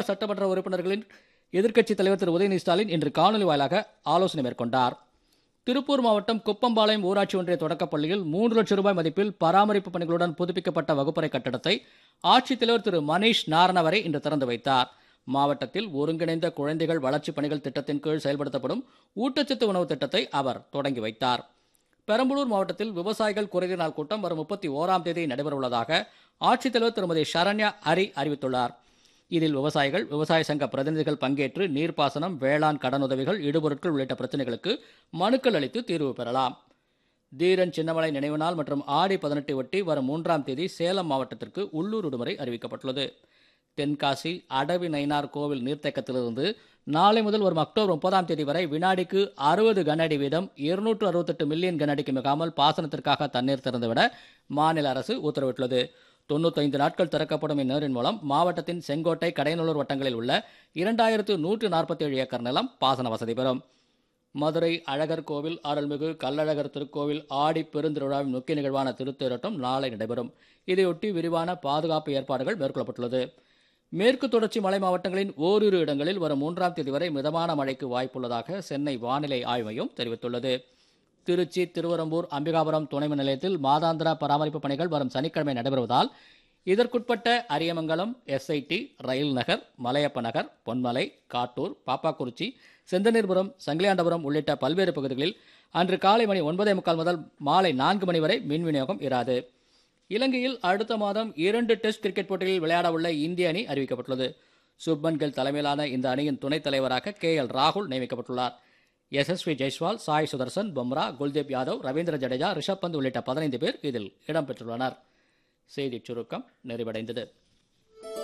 சட்டமன்ற உறுப்பினர்களின் எதிர்க்கட்சித் தலைவர் திரு உதயநிதி ஸ்டாலின் இன்று காணொலி வாயிலாக ஆலோசனை மேற்கொண்டார் திருப்பூர் மாவட்டம் குப்பம்பாளையம் ஊராட்சி ஒன்றிய தொடக்கப் பள்ளியில் மூன்று லட்சம் ரூபாய் மதிப்பில் பராமரிப்பு பணிகளுடன் புதுப்பிக்கப்பட்ட வகுப்பறை கட்டடத்தை ஆட்சித்தலைவர் திரு மணீஷ் நாரணவரை இன்று திறந்து வைத்தார் மாவட்டத்தில் ஒருங்கிணைந்த குழந்தைகள் வளர்ச்சிப் பணிகள் திட்டத்தின் கீழ் செயல்படுத்தப்படும் ஊட்டச்சத்து உணவு திட்டத்தை அவர் தொடங்கி வைத்தார் பெரம்பலூர் மாவட்டத்தில் விவசாயிகள் குறைதீர் நாள் கூட்டம் வரும் முப்பத்தி ஓராம் தேதி நடைபெறவுள்ளதாக ஆட்சித்தலைவர் திருமதி சரண்யா ஹரி அறிவித்துள்ளார் இதில் விவசாயிகள் விவசாய சங்க பிரதிநிதிகள் பங்கேற்று நீர்ப்பாசனம் வேளாண் கடனுதவிகள் இடுபொருட்கள் உள்ளிட்ட பிரச்சனைகளுக்கு மனுக்கள் அளித்து தீர்வு பெறலாம் தீரன் சின்னமலை நினைவு நாள் மற்றும் ஆடி பதினெட்டை ஒட்டி வரும் மூன்றாம் தேதி சேலம் மாவட்டத்திற்கு உள்ளூர் விடுமுறை அறிவிக்கப்பட்டுள்ளது தென்காசி அடவி நயினார் கோவில் நீர்த்தேக்கத்திலிருந்து நாளை முதல் வரும் அக்டோபர் முப்பதாம் தேதி வரை வினாடிக்கு அறுபது கன அடி வீதம் இருநூற்று அறுபத்தெட்டு மில்லியன் கன அடிக்கு மிகாமல் பாசனத்திற்காக தண்ணீர் திறந்துவிட மாநில அரசு உத்தரவிட்டுள்ளது தொண்ணூத்தைந்து நாட்கள் திறக்கப்படும் இந்நீரின் மூலம் மாவட்டத்தின் செங்கோட்டை கடையநல்லூர் வட்டங்களில் உள்ள இரண்டாயிரத்து நூற்று நாற்பத்தி ஏழு ஏக்கர் நிலம் பாசன வசதி பெறும் மதுரை அழகர் கோவில் அருள்மிகு கள்ளழகர் திருக்கோவில் ஆடி பெருந்திருவிழாவின் முக்கிய நிகழ்வான திருத்தேரோட்டம் நாளை நடைபெறும் இதையொட்டி விரிவான பாதுகாப்பு ஏற்பாடுகள் மேற்கொள்ளப்பட்டுள்ளது மேற்கு தொடர்ச்சி மலை மாவட்டங்களின் ஓரிரு இடங்களில் வரும் மூன்றாம் தேதி வரை மிதமான மழைக்கு வாய்ப்புள்ளதாக சென்னை வானிலை ஆய்வு மையம் தெரிவித்துள்ளது திருச்சி திருவரம்பூர் அம்பிகாபுரம் துணை மின் நிலையத்தில் மாதாந்திர பராமரிப்பு பணிகள் வரும் சனிக்கிழமை நடைபெறுவதால் இதற்குட்பட்ட அரியமங்கலம் எஸ்ஐடி ரயில் நகர் மலையப்ப நகர் பொன்மலை காட்டூர் பாப்பாக்குறிச்சி செந்தனீர்புரம் சங்கிலியாண்டபுரம் உள்ளிட்ட பல்வேறு பகுதிகளில் அன்று காலை மணி ஒன்பதே முக்கால் முதல் மாலை நான்கு மணி வரை மின் விநியோகம் இராது இலங்கையில் அடுத்த மாதம் இரண்டு டெஸ்ட் கிரிக்கெட் போட்டிகளில் விளையாட உள்ள இந்திய அணி அறிவிக்கப்பட்டுள்ளது சுப்மன் கில் தலைமையிலான இந்த அணியின் துணைத் தலைவராக கே எல் ராகுல் நியமிக்கப்பட்டுள்ளார் எஸ்எஸ்வி ஜெய்ஸ்வால் சாய் சுதர்சன் பும்ரா குல்தீப் யாதவ் ரவீந்திர ஜடேஜா ரிஷப் பந்த் உள்ளிட்ட பதினைந்து பேர் இதில் இடம்பெற்றுள்ளனர் செய்திச் சுருக்கம் நிறைவடைந்தது